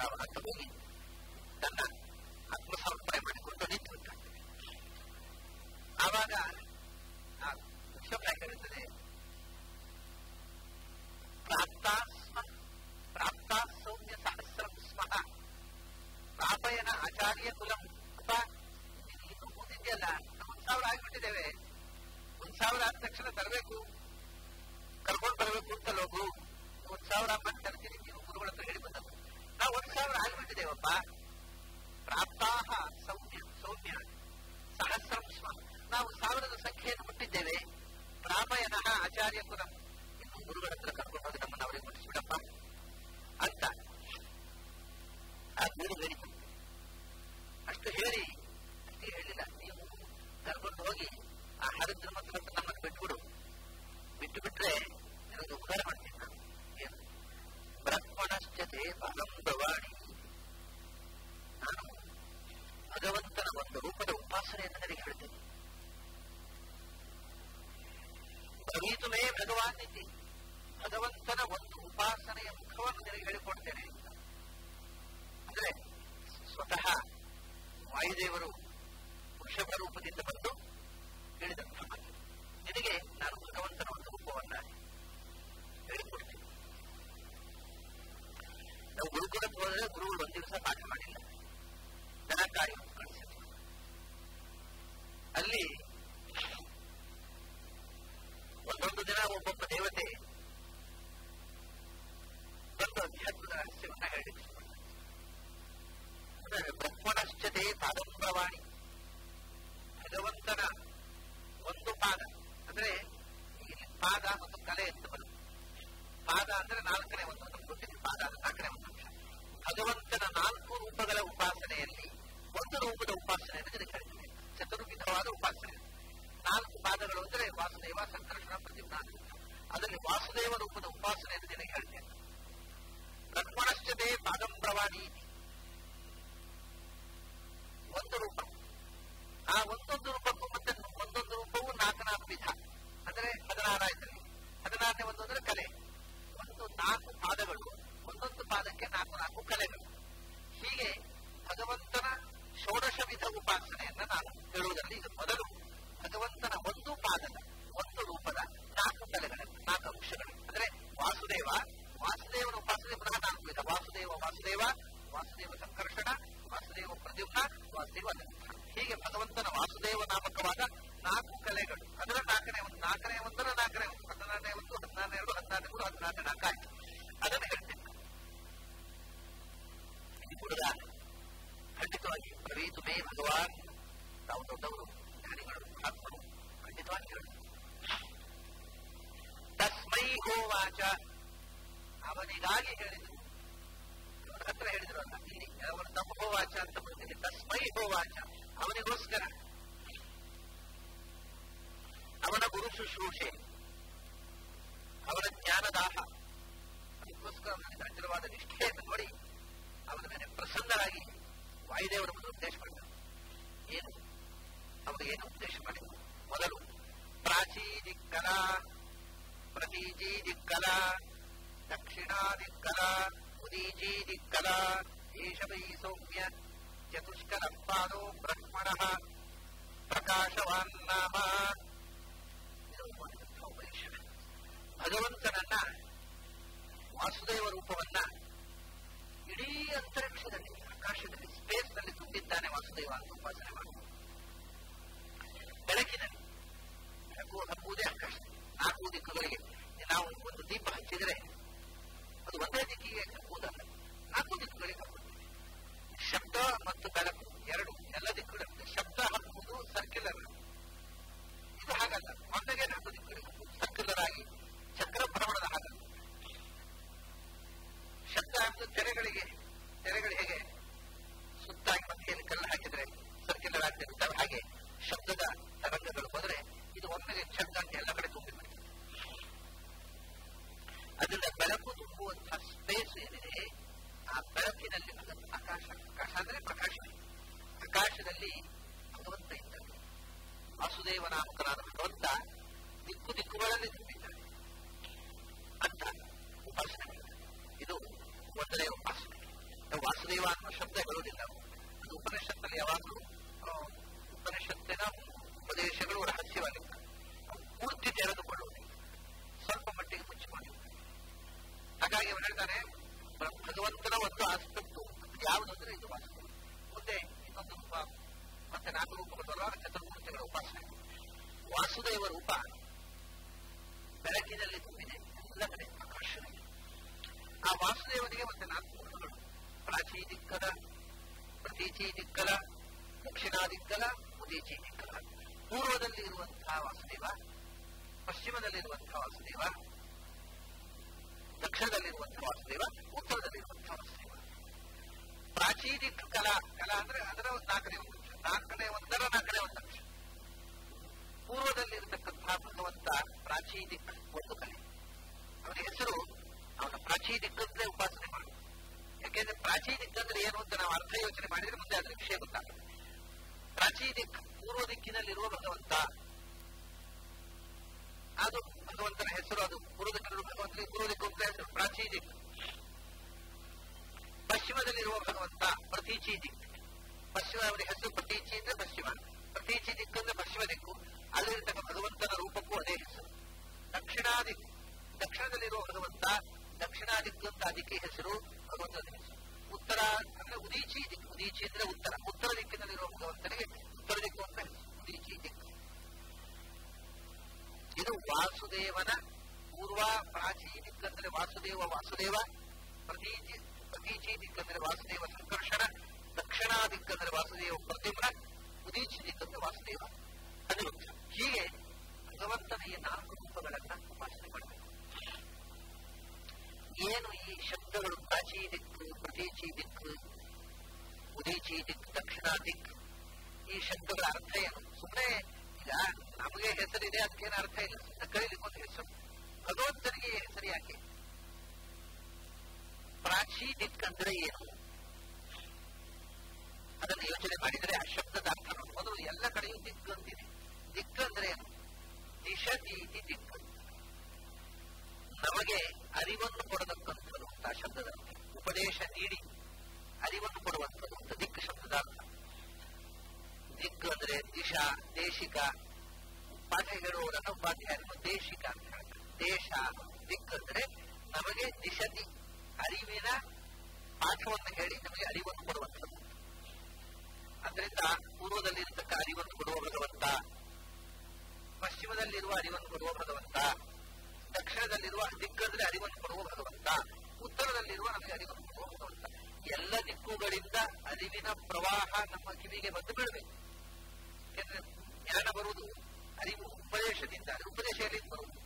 ಹತ್ತು ಹೋಗಿ ತನ್ನ ಆತ್ಮಸಮರ್ಪಣೆ ಮಾಡಿಕೊಂಡು ನಿಂತುಬಿಟ್ಟ ಆವಾಗ ಆ ಶಬ್ದ ಹೇಳುತ್ತದೆ ಪ್ರಾಪ್ತಾ ಸ್ಮ ಪ್ರಾಪ್ತಾ ಸೌಮ್ಯ ಸಹಸ್ರಂ ಸ್ಮಃ ಪ್ರಾಪಯನ ಆಚಾರ್ಯ ಕುಲಂ ಅಪ್ಪ ಇನ್ನು ಮುಂದಿದೆಯಲ್ಲ ಒಂದ್ ಸಾವಿರ ಆಗ್ಬಿಟ್ಟಿದ್ದೇವೆ ಒಂದ್ ಸಾವಿರ ಆದ ತಕ್ಷಣ ತರಬೇಕು ಕರ್ಕೊಂಡು ಬರಬೇಕು ಅಂತ ಲೋಗು ಒಂದ್ ಸಾವಿರ ಅಂತ ತರ್ತೀನಿ ನೀವು ಗುರುಗಳ ಹತ್ರ ಹೇಳಿ ಬಂದದ್ದು ನಾವು ಒಂದ್ ಸಾವಿರ ಆಗ್ಬಿಟ್ಟಿದ್ದೇವಪ್ಪ ಪ್ರಾಪ್ತಾಹ ಸೌಮ್ಯ ಸೌಮ್ಯ ಸಹಸ್ರಂ ಸ್ಮ ನಾವು ಸಾವಿರದ ಸಂಖ್ಯೆಯನ್ನು ಮುಟ್ಟಿದ್ದೇವೆ ಪ್ರಾಪಯನಃ ಆಚಾರ್ಯ ಕುಲಂ ಇನ್ನು ಗುರುಗಳ ಹತ್ರ ಕರ್ಕೊಂಡು ಹೋಗಿ ನಮ್ಮನ್ನು ಅವರಿಗೆ ಮುಟ್ಟಿಸ್ಬಿಡಪ್ಪ ಅಂತ ಆ ಗುರು ಹೇಳಿತು ಅಷ್ಟು ಹೇಳಿ ಅಷ್ಟೇ ಹೇಳಿಲ್ಲ ನೀವು ಕರ್ಕೊಂಡು ಹೋಗಿ ಆ ಹರಿದ್ರ ಮಕ್ಕಳ ಹತ್ರ ನಮ್ಮನ್ನು ಬಿಟ್ಬಿಡು ಬಿಟ್ಟು ಬಿಟ್ರೆ ನಿನಗೆ ಉಪಕಾರ ಮಾಡ್ತೀನಿ ನಾನು ಏನು ಬ್ರಹ್ಮಣಶ್ಚತೆ ಪರಂಭವಾಣಿ ನಾನು ಭಗವಂತನ ಒಂದು ರೂಪದ ಉಪಾಸನೆಯನ್ನು ನನಗೆ ಹೇಳ್ತೇನೆ ಬ್ರವೀತುಮೇ ಭಗವಾನ್ ಇತಿ ಭಗವಂತನ ಒಂದು ಉಪಾಸನೆಯ ಮುಖವನ್ನು ನಿನಗೆ ಹೇಳಿಕೊಡ್ತೇನೆ ಅಂತ ಅಂದ್ರೆ ಸ್ವತಃ ವಾಯುದೇವರು ವೃಷಭ ರೂಪದಿಂದ ಬಂದು ಹೇಳಿದಂತಹ ಮಾತು. ನಿನಗೆ ನಾನು ಭಗವಂತನ ಒಂದು ರೂಪವನ್ನ ಹೇಳಿಕೊಡ್ತೀನಿ ನಾವು ಗುರುಕುಲಕ್ಕೆ ಹೋದರೆ ಗುರುಗಳು ಒಂದು ದಿವಸ ಪಾಠ ಮಾಡಿಲ್ಲ ದನಕಾರಿ ಕಳಿಸಿದ್ರು ಅಲ್ಲಿ ಒಂದೊಂದು ದಿನ ಒಬ್ಬೊಬ್ಬ ದೇವತೆ ಬಂದು ಅಧ್ಯಾತ್ಮದ ರಹಸ್ಯವನ್ನ ಹೇಳಲಿಕ್ಕೆ ಶುರು ಮಾಡಿದ್ರು. ಅಂದ್ರೆ ಬ್ರಹ್ಮಣಶ್ಚತೆ ಪಾದಂಬ್ರವಾಣಿ ಭಗವಂತನ ಒಂದು ಪಾದ ಅಂದ್ರೆ ಇಲ್ಲಿ ಪಾದ ಮತ್ತು ಕಲೆ ಅಂತ ಬರುತ್ತೆ ಪಾದ ಅಂದ್ರೆ ನಾಲ್ಕನೇ ಒಂದು ನಮ್ಗೆ ಗೊತ್ತಿದೆ ಪಾದ ಅಂದ್ರೆ ನಾಲ್ಕನೇ ಒಂದು ಅಂಶ ಭಗವಂತನ ನಾಲ್ಕು ರೂಪಗಳ ಉಪಾಸನೆಯಲ್ಲಿ ಒಂದು ರೂಪದ ಉಪಾಸನೆಯನ್ನು ನಿನಗೆ ಹೇಳ್ತೇನೆ ಚತುರ್ವಿಧವಾದ ಉಪಾಸನೆ ನಾಲ್ಕು ಪಾದಗಳು ಅಂದ್ರೆ ವಾಸುದೇವ ಸಂಕರ್ಷಣ ಪ್ರತಿಜ್ಞಾ ಅದರಲ್ಲಿ ವಾಸುದೇವ ರೂಪದ ಉಪಾಸನೆಯನ್ನು ನಿನಗೆ ಹೇಳ್ತೇನೆ ಬ್ರಹ್ಮಣಶ್ಚತೆ ಪಾದಂಬ್ರವಾಣಿ ಒಂದು ರೂಪ ಆ ಒಂದೊಂದು ರೂಪಕ್ಕೂ ಮತ್ತೆ ಒಂದೊಂದು ರೂಪವು ನಾಲ್ಕು ನಾಲ್ಕು ವಿಧ ಅಂದ್ರೆ ಹದಿನಾರಾಯ್ತಲ್ಲಿ ಹದಿನಾರನೇ ಒಂದು ಅಂದ್ರೆ ಕಲೆ ಒಂದು ನಾಲ್ಕು ಪಾದಗಳು ಒಂದೊಂದು ಪಾದಕ್ಕೆ ನಾಲ್ಕು ನಾಲ್ಕು ಕಲೆಗಳು ಹೀಗೆ ಭಗವಂತನ ಷೋಡಶ ವಿಧ ಉಪಾಸನೆಯನ್ನ ನಾನು ಹೇಳುವುದರಲ್ಲಿ ಇದು ಮೊದಲು ಭಗವಂತನ ಒಂದು ಪಾದದ ಒಂದು ರೂಪದ ನಾಲ್ಕು ಕಲೆಗಳನ್ನು ನಾಲ್ಕು ಅಂಶಗಳು ಅಂದ್ರೆ ವಾಸುದೇವ ವಾಸುದೇವನ ಉಪಾಸನೆ ಪುನಃ ನಾಲ್ಕು ವಿಧ ವಾಸುದೇವ ವಾಸುದೇವ ವಾಸುದೇವ ಸಂಕರ್ಷಣ ವಾಸುದೇವ ಪ್ರದ್ಯುಮ್ನ ವಾಸುದೇವ ಅನಂತ ಹೀಗೆ ಭಗವಂತನ ವಾಸುದೇವ ನಾಮಕವಾದ ನಾಲ್ಕು ಕಲೆಗಳು ಅದರ ನಾಲ್ಕನೇ ಒಂದು ನಾಲ್ಕನೇ ಒಂದರ ನಾಲ್ಕನೇ ಒಂದು ಹದಿನಾರನೇ ಒಂದು ಹದಿನಾರನೇ ಎರಡು ಹದಿನಾರನೇ ಮೂರು ಹದಿನಾರನೇ ನಾಲ್ಕು ಆಯ್ತು ಅದನ್ನು ಹೇಳ್ತೇನೆ ಇದು ಹುಡುಗ ಖಂಡಿತವಾಗಿ ಪ್ರವೀತು ಮೇ ಭಗವಾನ್ ತಾವು ದೊಡ್ಡವರು ಜ್ಞಾನಿಗಳು ಆತ್ಮರು ಖಂಡಿತವಾಗಿ ಹೇಳ್ತಾರೆ ತಸ್ಮೈ ಹೋವಾಚ ಅವನಿಗಾಗಿ ಹೇಳಿದರು ಅವನ ಹತ್ರ ಹೇಳಿದ್ರಲ್ಲ ಇಲ್ಲಿ ಅವನು ತಮ್ಮ ಹೋವಾಚ ಅಂತ ಬರ್ತೀನಿ ತಸ್ಮೈ ಹೋವಾಚ ಅವನಿಗೋಸ್ಕರ ಅವನ ಗುರು ಶುಶ್ರೂಷೆ ಅವನ ಜ್ಞಾನದಾಹ ಅದಕ್ಕೋಸ್ಕರ ಅವನಿಗೆ ಅಚಲವಾದ ನಿಷ್ಠೆಯನ್ನು ನೋಡಿ ಅವನ ಮೇಲೆ ಪ್ರಸನ್ನರಾಗಿ ವಾಯುದೇವರನ್ನು ಉದ್ದೇಶ ಮಾಡಿದರು ಏನು ಅವರು ಏನು ಉದ್ದೇಶ ಮಾಡಿದರು ಮೊದಲು ಪ್ರಾಚೀದಿಕ್ಕಲ ಪ್ರತೀಜೀದಿಕ್ಕಲ ದಕ್ಷಿಣಾದಿಕ್ಕಲ ಉದೀಜೀದಿಕ್ಕಲ ಏಷ ವೈ ಸೌಮ್ಯ ಚತುಷ್ಕರ ಪಾದೋ ಬ್ರಹ್ಮಣಃ ಪ್ರಕಾಶವಾನ್ ನಾಮ ಇದು ಮಾಡಿದಂಥ ಉಪದೇಶ ಭಗವಂತನನ್ನ ವಾಸುದೇವ ರೂಪವನ್ನ ಇಡೀ ಅಂತರಿಕ್ಷದಲ್ಲಿ ಆಕಾಶದಲ್ಲಿ ಸ್ಪೇಸ್ ನಲ್ಲಿ ತುಂಬಿದ್ದಾನೆ ವಾಸುದೇವ ಅಂತ ಉಪಾಸನೆ ಮಾಡುವುದು ಬೆಳಕಿನಲ್ಲಿ ಬೆಳಕು ಹಬ್ಬುವುದೇ ಆಕಾಶ ನಾಲ್ಕು ದಿಕ್ಕುಗಳಿಗೆ ನಾವು ಒಂದು ದೀಪ ಹಚ್ಚಿದರೆ ಅದು ಒಂದೇ ದಿಕ್ಕಿಗೆ ಹಬ್ಬುವುದಲ್ಲ ನಾಲ್ಕು ದಿಕ್ಕುಗಳಿಗೆ ಹಬ್ಬುತ್ತದೆ ಶಬ್ದ ಮತ್ತು ಬೆಳಕು ಎರಡು ಎಲ್ಲ ದಿಕ್ಕುಗಳು ಶಬ್ದ ಹಬ್ಬುವುದು ಸರ್ಕ್ಯುಲರ್ ಇದು ಹಾಗಲ್ಲ ಒಂದಗೆ ನಾಲ್ಕು ದಿಕ್ಕುಗಳಿಗೆ ಸರ್ಕ್ಯುಲರ್ ಆಗಿ ಚಕ್ರ ಭ್ರಮಣದ ಹಾಗಲ್ಲ ಶಬ್ದ ಮತ್ತು ತೆರೆಗಳಿಗೆ ತೆರೆಗಳು ಹೇಗೆ ಸುತ್ತಾಗಿ ಮಧ್ಯೆಯಲ್ಲಿ ಕಲ್ಲು ಹಾಕಿದ್ರೆ ಸರ್ಕ್ಯುಲರ್ ಆಗ್ತಿರ್ತವೆ ಹಾಗೆ ಶಬ್ದದ ತರಂಗಗಳು ಹೋದರೆ ಇದು ಒಮ್ಮೆಗೆ ಶಬ್ದ ಅಂತ ಎಲ್ಲ ಕಡೆ ತುಂಬಿಬಿಡ್ತದೆ ಅದರಿಂದ ಬೆಳಕು ತುಂಬುವಂತಹ ಸ್ಪೇಸ್ ಏನಿದೆ ಆ ಬೆಳಕಿನಲ್ಲಿ ಭಗವಂತ ಆಕಾಶ ಆಕಾಶ ಅಂದ್ರೆ ಪ್ರಕಾಶ ಆಕಾಶದಲ್ಲಿ ಭಗವಂತ ಇದ್ದಾನೆ ವಾಸುದೇವ ನಾಮಕನಾದ ಭಗವಂತ ದಿಕ್ಕು ದಿಕ್ಕುಗಳಲ್ಲಿ ತುಂಬಿದ್ದಾನೆ ಅಂತ ಉಪಾಸನೆ ಮಾಡಿದ್ದಾರೆ. ಇದು ಒಂದನೇ ಉಪಾಸನೆ ವಾಸುದೇವ ಅನ್ನೋ ಶಬ್ದ ಹೇಳುವುದಿಲ್ಲ ಅದು ಉಪನಿಷತ್ತಲ್ಲಿ ಯಾವಾಗಲೂ ಆ, ಉಪನಿಷತ್ತಿನ ಉಪದೇಶಗಳು ರಹಸ್ಯವಾಗಿರ್ತವೆ ಅವು ಪೂರ್ತಿ ತೆರೆದುಕೊಳ್ಳುವುದಿಲ್ಲ ಸ್ವಲ್ಪ ಮಟ್ಟಿಗೆ ಮುಚ್ಚಿಕೊಂಡಿರ್ತವೆ ಹಾಗಾಗಿ ಅವರು ಹೇಳ್ತಾರೆ ಭ- ಭಗವಂತನ ಒಂದು ಆಸ್ಪೆಕ್ಟು ಯಾವುದಂದ್ರೆ ಇದು ವಾಸುದೇವ ಮುಂದೆ ಇನ್ನೊಂದು ರೂಪ ಮತ್ತೆ ನಾಲ್ಕು ರೂಪಗಳು ಬರುವಾಗ ಚತುರ್ಮೂರ್ತಿಗಳ ಉಪಾಸನೆ ವಾಸುದೇವ ರೂಪ ಬೆಳಕಿನಲ್ಲಿ ತುಂಬಿದೆ ಎಲ್ಲ ಕಡೆ ಆಕರ್ಷಣೆ ಆ ವಾಸುದೇವನಿಗೆ ಮತ್ತೆ ನಾಲ್ಕು ಮುಖಗಳು ಪ್ರಾಚೀ ದಿಕ್ಕಲ ಪ್ರತೀಚಿ ದಿಕ್ಕಲ ದಕ್ಷಿಣಾ ದಿಕ್ಕಲ ಉದೀಚಿ ದಿಕ್ಕಲ ಪೂರ್ವದಲ್ಲಿ ಇರುವಂತಹ ವಾಸುದೇವ ಪಶ್ಚಿಮದಲ್ಲಿರುವಂತಹ ವಾಸುದೇವ ದಕ್ಷಿಣದಲ್ಲಿರುವಂತಹ ವಾಸುದೇವ ಉತ್ತರದಲ್ಲಿರುವಂತಹ ವಾಸುದೇವ ಪ್ರಾಚೀದಿಕ್ ಕಲಾ ಕಲಾ ಅಂದ್ರೆ ಅದರ ನಾಲ್ಕನೇ ಒಂದು ಅಂಶ ನಾಲ್ಕನೇ ಒಂದರ ನಾಲ್ಕನೇ ಒಂದು ಅಂಶ ಪೂರ್ವದಲ್ಲಿರತಕ್ಕಂತಹ ಭಗವಂತ ಪ್ರಾಚೀದಿಕ್ ಒಂದು ಕಲೆ ಅವನ ಹೆಸರು ಅವನ ಪ್ರಾಚೀದಿಕ್ ಅಂದ್ರೆ ಉಪಾಸನೆ ಮಾಡು ಯಾಕೆಂದ್ರೆ ಪ್ರಾಚೀದಿಕ್ ಅಂದ್ರೆ ಏನು ಅಂತ ನಾವು ಅರ್ಥ ಯೋಚನೆ ಮಾಡಿದ್ರೆ ಮುಂದೆ ಅದರ ವಿಷಯ ಗೊತ್ತಾಗುತ್ತೆ ಪ್ರಾಚೀದಿಕ್ ಪೂರ್ವ ದಿಕ್ಕಿನಲ್ಲಿರುವ ಭಗವಂತ ಅದು ಭಗವಂತನ ಹೆಸರು ಅದು ಪೂರ್ವ ದಿಕ್ಕಿನಲ್ಲಿರುವ ಭಗವಂತನಿಗೆ ಪೂರ್ವ ದಿಕ್ಕು ಅಂತ ಹೆಸರು ಪ್ರಾಚೀದಿಕ್ ಪಶ್ಚಿಮದಲ್ಲಿರುವ ಭಗವಂತ ಪ್ರತೀಚಿ ದಿಕ್ ಪಶ್ಚಿಮ ಅವರ ಹೆಸರು ಪ್ರತೀಚಿ ಅಂದ್ರೆ ಪಶ್ಚಿಮ ಪ್ರತೀಚಿ ದಿಕ್ಕು ಅಂದ್ರೆ ಪಶ್ಚಿಮ ದಿಕ್ಕು ಅಲ್ಲಿರ್ತಕ್ಕ ಭಗವಂತನ ರೂಪಕ್ಕೂ ಅದೇ ಹೆಸರು ದಕ್ಷಿಣಾ ದಿಕ್ಕು ದಕ್ಷಿಣದಲ್ಲಿರುವ ಭಗವಂತ ದಕ್ಷಿಣಾ ದಿಕ್ಕು ಅಂತ ಅದಕ್ಕೆ ಹೆಸರು ಭಗವಂತನ ಹೆಸರು ಉತ್ತರ ಅಂದ್ರೆ ಉದೀಚಿ ದಿಕ್ಕು ಉದೀಚಿ ಅಂದ್ರೆ ಉತ್ತರ ಉತ್ತರ ದಿಕ್ಕಿನಲ್ಲಿರುವ ಭಗವಂತನಿಗೆ ಉತ್ತರ ದಿಕ್ಕು ಅಂತ ಹೆಸರು ಉದೀಚಿ ದಿಕ್ಕು ಇದು ವಾಸುದೇವನ ಪೂರ್ವ ಪ್ರಾಚೀ ದಿಕ್ಕಂದ್ರೆ ವಾಸುದೇವ ವಾಸುದೇವ ಪ್ರತೀಚಿ ಪ್ರತೀಚಿ ದಿಕ್ಕಂದ್ರೆ ವಾಸುದೇವ ಸಂಕರ್ಷಣ ದಕ್ಷಿಣಾ ದಿಕ್ಕಂದ್ರೆ ವಾಸುದೇವ ಪ್ರತಿಮ್ನ ಉದೀಚಿ ದಿಕ್ಕಂದ್ರೆ ವಾಸುದೇವ ಅನಿರುದ್ಧ ಹೀಗೆ ಭಗವಂತನ ಈ ನಾಲ್ಕು ರೂಪಗಳನ್ನ ಉಪಾಸನೆ ಮಾಡಬೇಕು ಏನು ಈ ಶಬ್ದಗಳು ಪ್ರಾಚೀ ದಿಕ್ಕು ಪ್ರತೀಚಿ ದಿಕ್ಕು ಉದೀಚಿ ದಿಕ್ಕು ದಕ್ಷಿಣಾ ದಿಕ್ ಈ ಶಬ್ದಗಳ ಅರ್ಥ ಏನು ಸುಮ್ಮನೆ ಈಗ ನಮಗೆ ಹೆಸರಿದೆ ಅದಕ್ಕೇನು ಅರ್ಥ ಇಲ್ಲ ಸುಮ್ಮನೆ ಕರೀಲಿಕ್ಕೆ ಒಂದು ಹೆಸರು ಭಗವಂತನಿಗೆ ಈ ಹೆಸರು ಯಾಕೆ ಪ್ರಾಚೀ ದಿಕ್ ಅಂದ್ರೆ ಏನು ಅದನ್ನು ಯೋಚನೆ ಮಾಡಿದರೆ ಆ ಶಬ್ದದ ಅರ್ಥ ನೋಡಿ ಮೊದಲು ಎಲ್ಲ ಕಡೆಯೂ ದಿಕ್ಕು ಅಂತಿದೆ ದಿಕ್ಕು ಅಂದ್ರೆ ಏನು ದಿಶತೀತಿ ದಿಕ್ಕು ನಮಗೆ ಅರಿವನ್ನು ಕೊಡತಕ್ಕಂಥದ್ದು ಅಂತ ಆ ಶಬ್ದದ ಅರ್ಥ ಉಪದೇಶ ನೀಡಿ ಅರಿವನ್ನು ಕೊಡುವಂಥದ್ದು ಅಂತ ದಿಕ್ಕು ಶಬ್ದದ ಅರ್ಥ ದಿಕ್ಕು ಅಂದ್ರೆ ದಿಶಾ ದೇಶಿಕ ಪಾಠ ಹೇಳುವವರನ್ನು ಉಪಾಧ್ಯಾಯರನ್ನು ದೇಶಿಕ ಅಂತ ಹೇಳ್ತಾರೆ ದೇಶ ದಿಕ್ಕು ಅಂದ್ರೆ ನಮಗೆ ದಿಶತಿ ಅರಿವಿನ ಪಾಠವನ್ನು ಹೇಳಿ ನಮಗೆ ಅರಿವನ್ನು ಕೊಡುವಂಥದ್ದು ಅದರಿಂದ ಪೂರ್ವದಲ್ಲಿರತಕ್ಕ ಅರಿವನ್ನು ಕೊಡುವ ಭಗವಂತ ಪಶ್ಚಿಮದಲ್ಲಿರುವ ಅರಿವನ್ನು ಕೊಡುವ ಭಗವಂತ ದಕ್ಷಿಣದಲ್ಲಿರುವ ದಿಕ್ಕಂದ್ರೆ ಅರಿವನ್ನು ಕೊಡುವ ಭಗವಂತ ಉತ್ತರದಲ್ಲಿರುವ ನಮಗೆ ಅರಿವನ್ನು ಕೊಡುವ ಭಗವಂತ ಎಲ್ಲ ದಿಕ್ಕುಗಳಿಂದ ಅರಿವಿನ ಪ್ರವಾಹ ನಮ್ಮ ಕಿವಿಗೆ ಬಂದು ಬೀಳಬೇಕು ಯಾಕಂದ್ರೆ ಜ್ಞಾನ ಬರುವುದು ಅರಿವು ಉಪದೇಶದಿಂದ ಅದು ಉಪದೇಶ ಎಲ್ಲಿಂದ ಬರುವುದು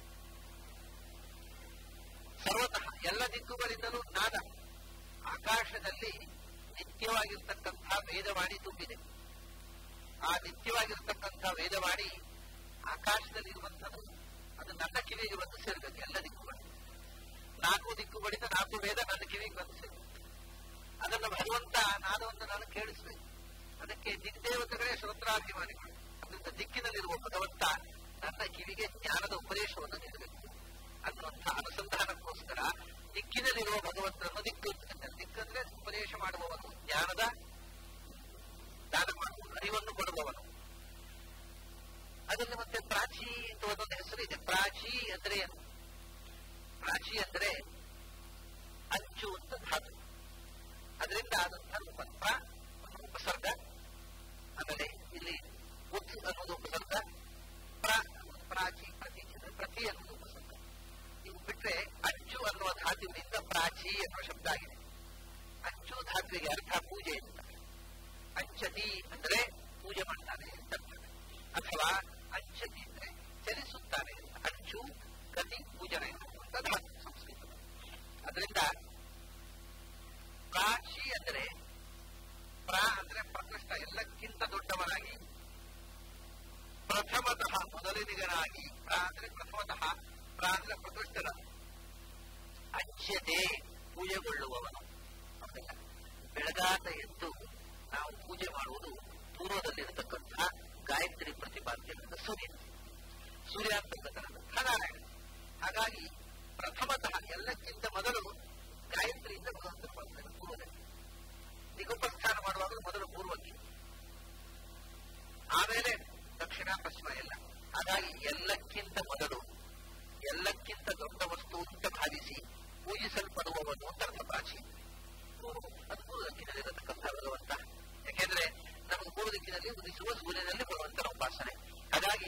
ಸರ್ವತಃ ಎಲ್ಲ ದಿಕ್ಕುಗಳಿಂದಲೂ ನಾದ ಆಕಾಶದಲ್ಲಿ ನಿತ್ಯವಾಗಿರ್ತಕ್ಕಂಥ ವೇದವಾಣಿ ತುಂಬಿದೆ ಆ ನಿತ್ಯವಾಗಿರ್ತಕ್ಕಂಥ ವೇದವಾಣಿ ಆಕಾಶದಲ್ಲಿರುವಂಥದ್ದು ಅದು ನನ್ನ ಕಿವಿಗೆ ಬಂದು ಸೇರಬೇಕು ಎಲ್ಲ ದಿಕ್ಕುಗಳು ನಾಲ್ಕು ದಿಕ್ಕುಗಳಿಂದ ನಾಲ್ಕು ವೇದ ನನ್ನ ಕಿವಿಗೆ ಬಂದು ಸೇರಬೇಕು ಅದನ್ನು ಭಗವಂತ ನಾದವನ್ನು ನಾನು ಕೇಳಿಸಬೇಕು ಅದಕ್ಕೆ ದಿಗ್ದೇವತೆಗಳೇ ಶ್ರೋತ್ರಾಭಿಮಾನಿಗಳು ಅದರಿಂದ ದಿಕ್ಕಿನಲ್ಲಿರುವ ಭಗವಂತ ನನ್ನ ಕಿವಿಗೆ ಜ್ಞಾನದ ಉಪದೇಶವನ್ನು ನೀಡಬೇಕು ಅನ್ನುವಂಥ ಅನುಸಂಧಾನಕ್ಕೋಸ್ಕರ ದಿಕ್ಕಿನಲ್ಲಿರುವ ಭಗವಂತನನ್ನು ದಿಕ್ಕು ಅಂತ ದಿಕ್ಕಂದ್ರೆ ಉಪದೇಶ ಮಾಡುವವನು ಜ್ಞಾನದ ದಾನ ಮಾಡುವ ಅರಿವನ್ನು ಕೊಡುವವನು ಅದರಲ್ಲಿ ಮತ್ತೆ ಪ್ರಾಚಿ ಅಂತ ಒಂದೊಂದು ಹೆಸರು ಇದೆ ಪ್ರಾಚಿ ಅಂದ್ರೆ ಏನು ಪ್ರಾಚಿ ಅಂದ್ರೆ ಅಂಚು ಅಂತ ಧಾತು ಅದರಿಂದ ಆದಂತಹ ರೂಪ ಪ್ರ ಒಂದು ಉಪಸರ್ಗ ಆಮೇಲೆ ಇಲ್ಲಿ ಉತ್ ಅನ್ನೋದು ಉಪಸರ್ಗ ಪ್ರ ಅನ್ನೋದು ಪ್ರಾಚಿ ಪ್ರತೀಚಿ ಅಂದ್ರೆ ಪ್ರತಿ ಅನ್ನೋದು ಉಪಸರ್ಗ ಇವು ಬಿಟ್ರೆ ಅಂಚು ಅನ್ನುವ ಧಾತುವಿನಿಂದ ಪ್ರಾಚಿ ಅನ್ನುವ ಶಬ್ದ ಆಗಿದೆ ಅಂಚು ಧಾತುವಿಗೆ ಅರ್ಥ ಪೂಜೆ ಅಂತ ಅಂಚತಿ ಅಂದ್ರೆ ಪೂಜೆ ಮಾಡ್ತಾನೆ ಅಂತ ಅರ್ಥ. ಅಥವಾ ಅಂಚತಿ ಅಂದ್ರೆ ಚಲಿಸುತ್ತಾನೆ ಅಂತ. ಅಂಚು ಗತಿ ಪೂಜನೆ ಅಂತ ಧಾತು ಸಂಸ್ಕೃತ ಅದರಿಂದ ಪ್ರಾಚಿ ಅಂದ್ರೆ ಪ್ರ ಅಂದ್ರೆ ಪ್ರಕೃಷ್ಟ ಎಲ್ಲಕ್ಕಿಂತ ದೊಡ್ಡವನಾಗಿ ಪ್ರಥಮತಃ ಮೊದಲಿನಿಗನಾಗಿ ಪ್ರ ಅಂದ್ರೆ ಪ್ರಥಮತಃ ಪ್ರ ಅಂದ್ರೆ ಪ್ರಕೃಷ್ಟದ ಅಚ್ಯತೆ ಪೂಜೆಗೊಳ್ಳುವವನು ಹೌದಲ್ಲ ಬೆಳಗಾತ ಎದ್ದು ನಾವು ಪೂಜೆ ಮಾಡುವುದು ಪೂರ್ವದಲ್ಲಿರತಕ್ಕಂತಹ ಗಾಯತ್ರಿ ಪ್ರತಿಪಾದ್ಯನಾದ ಸೂರ್ಯ ಸೂರ್ಯಾಂತರ್ಗತನಾದ ನಾರಾಯಣ ಹಾಗಾಗಿ ಪ್ರಥಮತಃ ಎಲ್ಲಕ್ಕಿಂತ ಮೊದಲು ಗಾಯತ್ರಿಯಿಂದ ಭಗವಂತನ ಮಾಡ್ತಾರೆ ಪೂರ್ವದಲ್ಲಿ ಮೊದಲು ಪೂರ್ವಕ್ಕೆ ಆಮೇಲೆ ದಕ್ಷಿಣ ಪಶ್ಚಿಮ ಎಲ್ಲ ಹಾಗಾಗಿ ಎಲ್ಲಕ್ಕಿಂತ ಮೊದಲು ಎಲ್ಲಕ್ಕಿಂತ ದೊಡ್ಡ ವಸ್ತು ಅಂತ ಭಾವಿಸಿ ಪೂಜಿಸಲ್ಪಡುವವನು ಅಂತ ಅರ್ಥ ಪ್ರಾಚೀನ ಅದು ಪೂರ್ವ ದಿಕ್ಕಿನಲ್ಲಿರತಕ್ಕಂಥ ಭಗವಂತ ಯಾಕೆಂದ್ರೆ ನಮಗೆ ಪೂರ್ವ ದಿಕ್ಕಿನಲ್ಲಿ ಉದಿಸುವ ಸೂರ್ಯನಲ್ಲಿ ಭಗವಂತನ ಉಪಾಸನೆ ಹಾಗಾಗಿ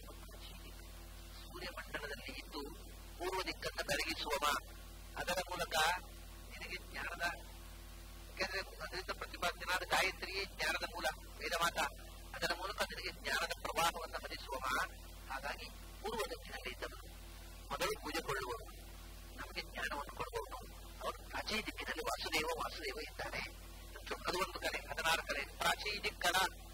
ಸೂರ್ಯ ಮಂಡಲದಲ್ಲಿ ಇದ್ದು ಪೂರ್ವ ದಿಕ್ಕನ್ನು ಬೆಳಗಿಸುವವ ಅದರ ಮೂಲಕ ನಿನಗೆ ಜ್ಞಾನದ ಯಾಕೆಂದ್ರೆ ಅದರಿಂದ ಪ್ರತಿಪಾದ್ಯನಾದ ಗಾಯತ್ರಿಯೇ ಜ್ಞಾನದ ಮೂಲ ವೇದಮಾತ ಅದರ ಮೂಲಕ ನಿನಗೆ ಜ್ಞಾನದ ಪ್ರವಾಹವನ್ನು ಹರಿಸುವವ ಹಾಗಾಗಿ ಪೂರ್ವ ದಿಕ್ಕಿನಲ್ಲಿ ಇದ್ದವನು ಮೊದಲು ಪೂಜೆಗೊಳ್ಳುವನು ನಮಗೆ ಜ್ಞಾನವನ್ನು ಕೊಡುವವನು ಅವನು ಪ್ರಾಚೀ ದಿಕ್ಕಿನಲ್ಲಿ ವಾಸುದೇವ ವಾಸುದೇವ ಇದ್ದಾನೆ ಅದು ಒಂದು ಕಲೆ ಹದಿನಾರು ಕಲೆ ಪ್ರಾಚೀ ದಿಕ್ಕನ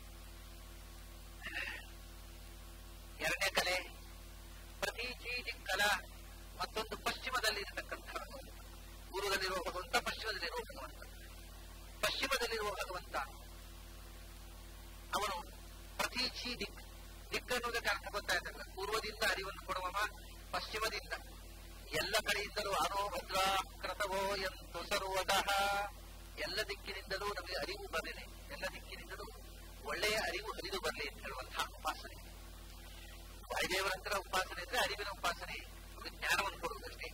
ಎರಡನೇ ಕಲೆ ಪ್ರತೀಚಿ ದಿಕ್ಕಲ ಮತ್ತೊಂದು ಪಶ್ಚಿಮದಲ್ಲಿ ಇರತಕ್ಕಂಥ ಪೂರ್ವದಲ್ಲಿರುವ ಭಗವಂತ ಪಶ್ಚಿಮದಲ್ಲಿರುವ ಭಗವಂತ ಪಶ್ಚಿಮದಲ್ಲಿರುವ ಭಗವಂತ ಅವನು ಪ್ರತೀಚಿ ದಿಕ್ ದಿಕ್ಕನ್ನುವುದಕ್ಕೆ ಅರ್ಥ ಗೊತ್ತಾಯ್ತಲ್ಲ ಪೂರ್ವದಿಂದ ಅರಿವನ್ನು ಕೊಡುವವ ಪಶ್ಚಿಮದಿಂದ ಎಲ್ಲ ಕಡೆಯಿಂದಲೂ ಅನೋಭದ್ರ ಕೃತವೋ ಎಂದು ಸರ್ವತಃ ಎಲ್ಲ ದಿಕ್ಕಿನಿಂದಲೂ ನಮಗೆ ಅರಿವು ಬರಲಿ ಎಲ್ಲ ದಿಕ್ಕಿನಿಂದಲೂ ಒಳ್ಳೆಯ ಅರಿವು ಹರಿದು ಬರಲಿ ಅಂತ ಹೇಳುವಂತಹ ಉಪಾಸನೆ ವಾಯುದೇವರ ಹತ್ರ ಉಪಾಸನೆ ಇದ್ರೆ ಅರಿವಿನ ಉಪಾಸನೆ ಜ್ಞಾನವನ್ನು ಕೊಡುವುದಷ್ಟೇ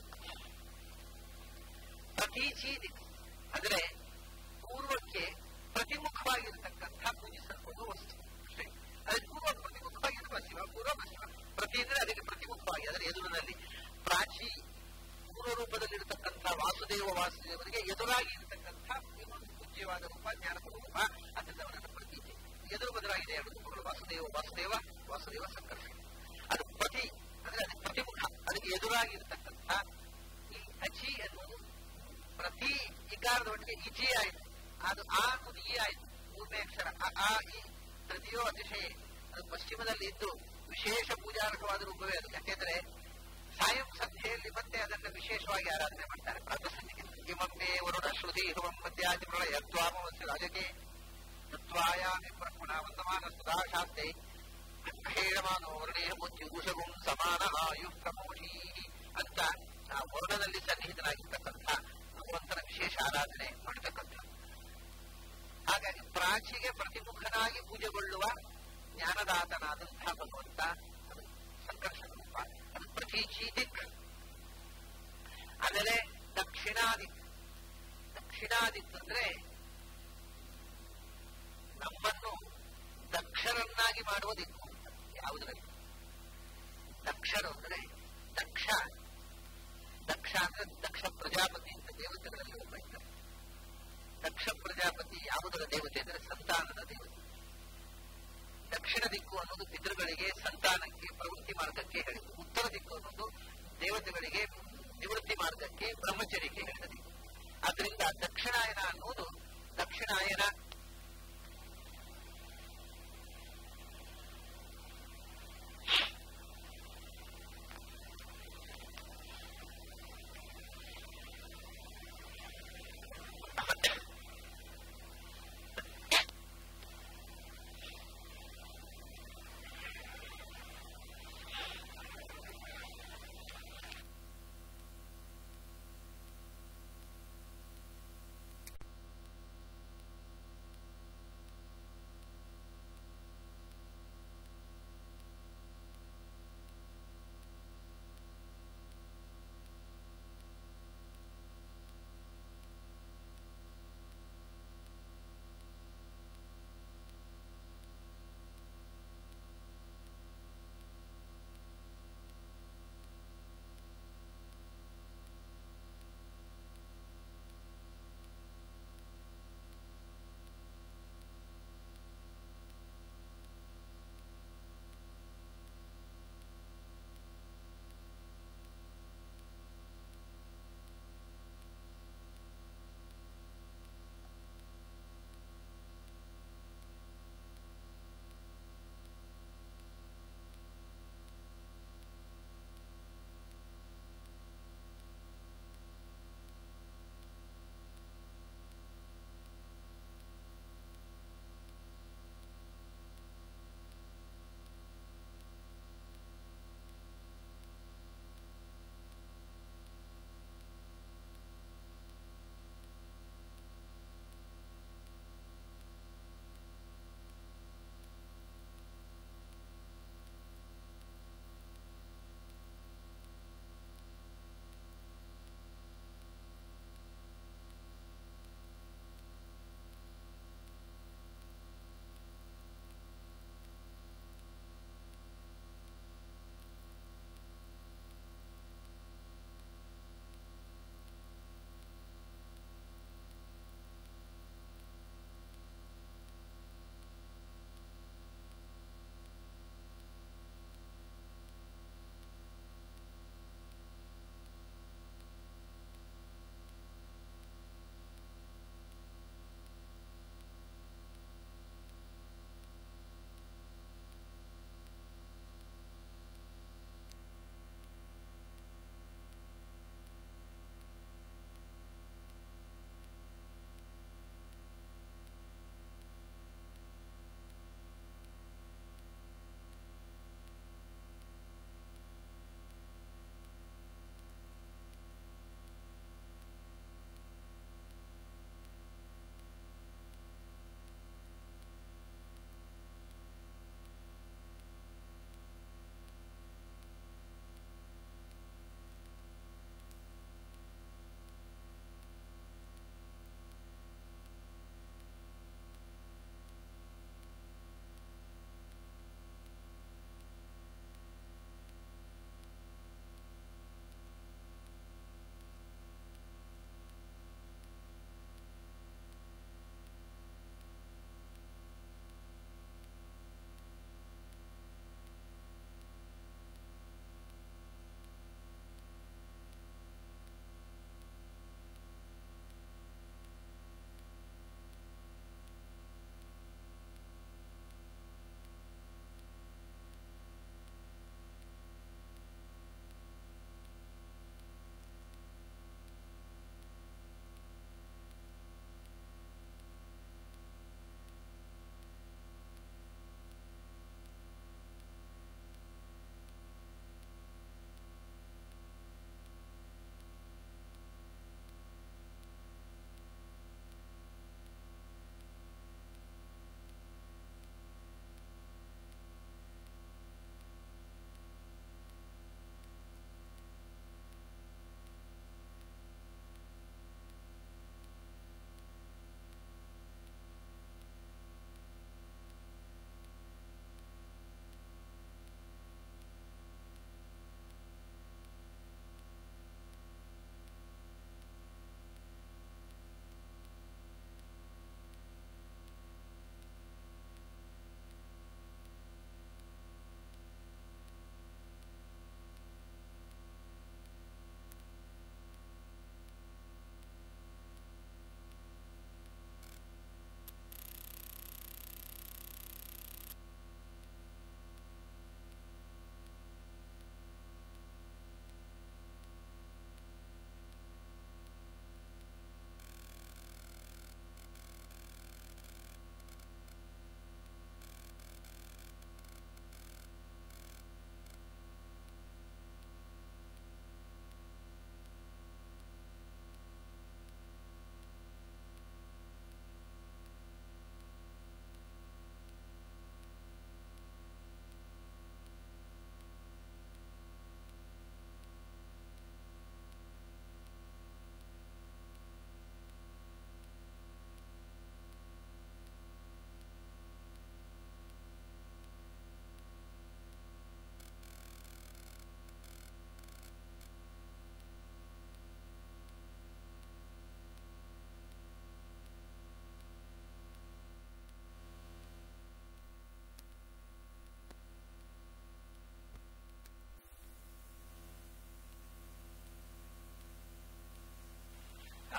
ಪ್ರತೀಚಿ ದಿಕ್ಕು ಅಂದರೆ ಪೂರ್ವಕ್ಕೆ ಪ್ರತಿಮುಖವಾಗಿರತಕ್ಕಂಥ ಪೂಜಿಸಲ್ಪಡುವ ವಸ್ತು ಅಷ್ಟೇ ಅದಕ್ಕೆ ಪೂರ್ವ ಪ್ರತಿಮುಖವಾಗಿ ಪಶ್ಚಿಮ ಪೂರ್ವ ಪಶ್ಚಿಮ ಪ್ರತಿ ಅಂದ್ರೆ ಅದಕ್ಕೆ ಪ್ರತಿಮುಖವಾಗಿ ಅದರ ಎದುರಿನಲ್ಲಿ ಪ್ರಾಚಿ ಪೂರ್ವ ರೂಪದಲ್ಲಿರತಕ್ಕಂಥ ವಾಸುದೇವ ವಾಸುದೇವರಿಗೆ ಎದುರಾಗಿ ಇರತಕ್ಕಂಥ ಪೂಜ್ಯವಾದ ರೂಪ ಜ್ಞಾನದ ರೂಪ ಅದರಿಂದ ಅವನನ್ನು ಪ್ರತೀತಿ ಎದುರು ಬದಲಾಗಿದೆ ಎರಡು ರೂಪಗಳು ವಾಸುದೇವ ವಾಸುದೇವ ವಾಸುದೇವ ಸಂಕರ್ಷ ಅದು ಪ್ರತಿ ಅಂದ್ರೆ ಅದಕ್ಕೆ ಪ್ರತಿಮುಖ ಅದಕ್ಕೆ ಎದುರಾಗಿ ಇರತಕ್ಕಂಥ ಈ ಅಚಿ ಅನ್ನೋದು ಪ್ರತಿ ಇಕಾರದ ಒಟ್ಟಿಗೆ ಇಚಿ ಆಯಿತು ಅದು ಆ ಅನ್ನೋದು ಈ ಆಯಿತು ಮೂರನೇ ಅಕ್ಷರ ಆ ಈ ತೃತೀಯೋ ಅತಿಶಯ ಅದು ಪಶ್ಚಿಮದಲ್ಲಿ ಇದ್ದು ವಿಶೇಷ ಪೂಜಾರ್ಹವಾದ ರೂಪವೇ ಅದು ಯಾಕೆಂದ್ರೆ ಸಾಯಂ ಸಂಧ್ಯೆಯಲ್ಲಿ ಮತ್ತೆ ಅದನ್ನು ವಿಶೇಷವಾಗಿ ಆರಾಧನೆ ಮಾಡ್ತಾರೆ ಪ್ರಾತಸಂಧಿಗೆ ಇಮಮ್ಮೆ ವರುಣ ಶ್ರುತಿ ಹುಮಂ ಮಧ್ಯಾದಿ ಪ್ರಳಯ ತ್ವಾಮವಸ್ಯ ರಾಜಕೆ ತತ್ವಾಯಾಮಿ ಬ್ರಹ್ಮಣ ವಂದಮಾನ ಸುಧಾಶಾಸ್ತೆ ಹೇಳಮಾನೋ ವರ್ಣೇಹ ಮುಚ್ಚಿಗುಷಗುಂ ಸಮಾನ ಆಯು ಪ್ರಮೋಷಿ ಅಂತ ಆ ವರ್ಣದಲ್ಲಿ ಸನ್ನಿಹಿತನಾಗಿರ್ತಕ್ಕಂಥ ಭಗವಂತನ ವಿಶೇಷ ಆರಾಧನೆ ಮಾಡತಕ್ಕಂಥ ಹಾಗಾಗಿ ಪ್ರಾಚಿಗೆ ಪ್ರತಿಮುಖನಾಗಿ ಪೂಜೆಗೊಳ್ಳುವ ಜ್ಞಾನದಾತನಾದಂತಹ ಭಗವಂತ ಅದು ಸಂಕರ್ಷ ರೂಪ ಅದು ಪ್ರತೀಚಿ ದಿಕ್ ಆಮೇಲೆ ದಕ್ಷಿಣಾದಿಕ್ ದಕ್ಷಿಣಾದಿಕ್ ಅಂದ್ರೆ ನಮ್ಮನ್ನು ದಕ್ಷರನ್ನಾಗಿ ಮಾಡುವ ದಿಕ್ಕು ಯಾವುದರಲ್ಲಿ ದಕ್ಷರು ಅಂದ್ರೆ ದಕ್ಷ ದಕ್ಷ ಅಂದ್ರೆ ದಕ್ಷ ಪ್ರಜಾಪತಿ ಅಂತ ದೇವತೆಗಳಲ್ಲಿ ಒಬ್ಬ ಇದ್ದಾರೆ ದಕ್ಷ ಪ್ರಜಾಪತಿ ಯಾವುದರ ದೇವತೆ ಅಂದರೆ ಸಂತಾನದ ದೇವತೆ ದಕ್ಷಿಣ ದಿಕ್ಕು ಅನ್ನೋದು ಪಿತೃಗಳಿಗೆ ಸಂತಾನಕ್ಕೆ ಪ್ರವೃತ್ತಿ ಮಾರ್ಗಕ್ಕೆ ಹೇಳಿತು ಉತ್ತರ ದಿಕ್ಕು ಅನ್ನೋದು ದೇವತೆಗಳಿಗೆ ನಿವೃತ್ತಿ ಮಾರ್ಗಕ್ಕೆ ಬ್ರಹ್ಮಚರ್ಯಕ್ಕೆ ಹೇಳಿದ ದಿಕ್ಕು ಆದ್ರಿಂದ ದಕ್ಷಿಣಾಯನ ಅನ್ನೋದು ದಕ್ಷಿಣಾಯನ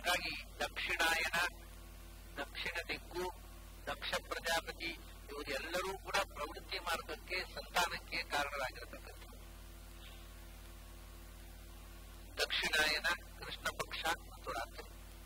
ಹಾಗಾಗಿ ದಕ್ಷಿಣಾಯನ ದಕ್ಷಿಣ ದಿಕ್ಕು ದಕ್ಷ ಪ್ರಜಾಪತಿ ಇವರೆಲ್ಲರೂ ಕೂಡ ಪ್ರವೃತ್ತಿ ಮಾರ್ಗಕ್ಕೆ ಸಂತಾನಕ್ಕೆ ಕಾರಣರಾಗಿರತಕ್ಕಂಥ ದಕ್ಷಿಣಾಯನ ಕೃಷ್ಣ ಪಕ್ಷ ಮತ್ತು ರಾತ್ರಿ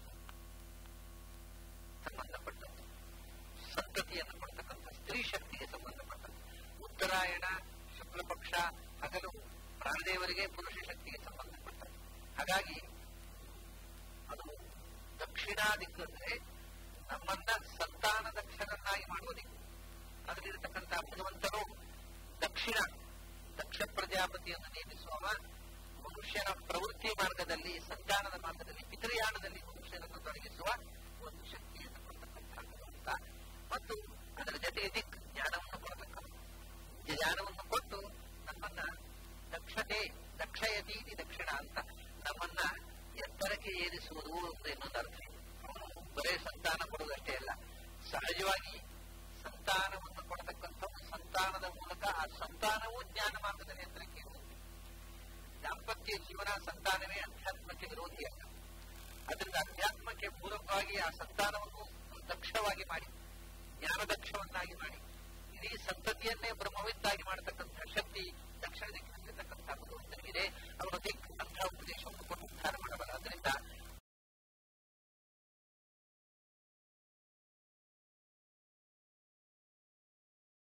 ಸಂಬಂಧಪಟ್ಟದ್ದು ಸಂತತಿಯನ್ನು ಕೊಡ್ತಕ್ಕಂಥ ಸ್ತ್ರೀ ಶಕ್ತಿಗೆ ಸಂಬಂಧಪಟ್ಟದ್ದು ಉತ್ತರಾಯಣ ಶುಕ್ಲ ಪಕ್ಷ ಹಗಲು ಪ್ರಾಣದೇವರಿಗೆ ಪುರುಷ ಶಕ್ತಿಗೆ ಸಂಬಂಧಪಟ್ಟದ್ದು ಹಾಗಾಗಿ ಅದು ದಕ್ಷಿಣಾ ದಿಕ್ಕು ಅಂದ್ರೆ ನಮ್ಮನ್ನ ಸಂತಾನ ದಕ್ಷರನ್ನಾಗಿ ಮಾಡುವ ದಿಕ್ಕು ಅದರಲ್ಲಿರತಕ್ಕಂಥ ಭಗವಂತನು ದಕ್ಷಿಣ ದಕ್ಷ ಪ್ರಜಾಪತಿಯನ್ನು ನೇಮಿಸುವ ಮನುಷ್ಯನ ಪ್ರವೃತ್ತಿ ಮಾರ್ಗದಲ್ಲಿ ಸಂತಾನದ ಮಾರ್ಗದಲ್ಲಿ ಪಿತೃಯಾಣದಲ್ಲಿ ಮನುಷ್ಯನನ್ನು ತೊಡಗಿಸುವ ಒಂದು ಶಕ್ತಿಯನ್ನು ಕೊಡ್ತಕ್ಕಂಥ ಭಗವಂತ ಮತ್ತು ಅದರ ಜೊತೆಗೆ ದಿಕ್ ಜ್ಞಾನವನ್ನು ಕೊಡತಕ್ಕಂಥ ಜ್ಞಾನವನ್ನು ಕೊಟ್ಟು ನಮ್ಮನ್ನ ದಕ್ಷತೆ ದಕ್ಷಯತೀತಿ ದಕ್ಷಿಣ ಅಂತ ನಮ್ಮನ್ನ ಎತ್ತರಕ್ಕೆ ಏರಿಸುವುದು ಅಂತ ಇನ್ನೊಂದು ಅರ್ಥ ಇದೆ ಅವನು ಬರೇ ಸಂತಾನ ಕೊಡುವುದಷ್ಟೇ ಅಲ್ಲ ಸಹಜವಾಗಿ ಸಂತಾನವನ್ನು ಕೊಡತಕ್ಕಂಥವು ಸಂತಾನದ ಮೂಲಕ ಆ ಸಂತಾನವು ಜ್ಞಾನ ಮಾರ್ಗದಲ್ಲಿ ಎತ್ತರಕ್ಕೆ ಇರುವುದು ದಾಂಪತ್ಯ ಜೀವನ ಸಂತಾನವೇ ಅಧ್ಯಾತ್ಮಕ್ಕೆ ವಿರೋಧಿಯಲ್ಲ ಅದರಿಂದ ಅಧ್ಯಾತ್ಮಕ್ಕೆ ಪೂರಕವಾಗಿ ಆ ಸಂತಾನವನ್ನು ದಕ್ಷವಾಗಿ ಮಾಡಿ ಜ್ಞಾನದಕ್ಷವನ್ನಾಗಿ ಮಾಡಿ ಇಡೀ ಸಂತತಿಯನ್ನೇ